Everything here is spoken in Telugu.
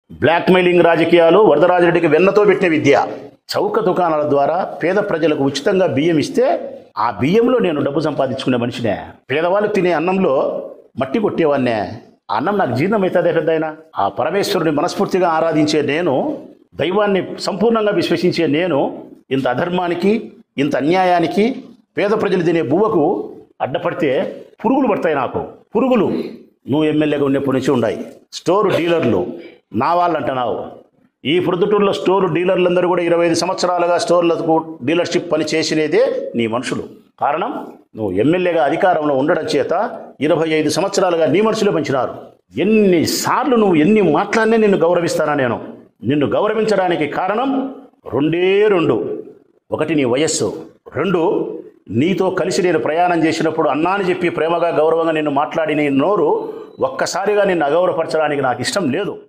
బ్లాక్మెయిలింగ్ రాజకీయాలు వరదరాజరెడ్డికి వెన్నతో పెట్టిన విద్య చౌక దుకాణాల ద్వారా పేద ప్రజలకు ఉచితంగా బియ్యం ఇస్తే ఆ బియ్యంలో నేను డబ్బు సంపాదించుకునే మనిషినే పేదవాళ్ళు తినే అన్నంలో మట్టి కొట్టేవాన్నే ఆ అన్నం నాకు జీర్ణమవుతుందే పెద్ద ఆ పరమేశ్వరుని మనస్ఫూర్తిగా ఆరాధించే నేను దైవాన్ని సంపూర్ణంగా విశ్వసించే నేను ఇంత అధర్మానికి ఇంత అన్యాయానికి పేద ప్రజలు తినే బువ్వకు అడ్డపడితే పురుగులు పడతాయి నాకు పురుగులు నువ్వు ఎమ్మెల్యేగా ఉన్నప్పటి నుంచి ఉన్నాయి స్టోర్ డీలర్లు నా వాళ్ళు అంటున్నావు ఈ ప్రొద్దుటూరులో స్టోర్ డీలర్లందరూ కూడా ఇరవై ఐదు సంవత్సరాలుగా స్టోర్లకు డీలర్షిప్ పని చేసినదే నీ మనుషులు కారణం నువ్వు ఎమ్మెల్యేగా అధికారంలో ఉండడం చేత ఇరవై ఐదు సంవత్సరాలుగా నీ మనుషులే పెంచినారు ఎన్నిసార్లు నువ్వు ఎన్ని మాట్లాడినా నిన్ను గౌరవిస్తానా నేను నిన్ను గౌరవించడానికి కారణం రెండే రెండు ఒకటి నీ వయస్సు రెండు నీతో కలిసి నేను ప్రయాణం చేసినప్పుడు అన్నా అని చెప్పి ప్రేమగా గౌరవంగా నిన్ను మాట్లాడి నీ నోరు ఒక్కసారిగా నిన్ను అగౌరవపరచడానికి నాకు ఇష్టం లేదు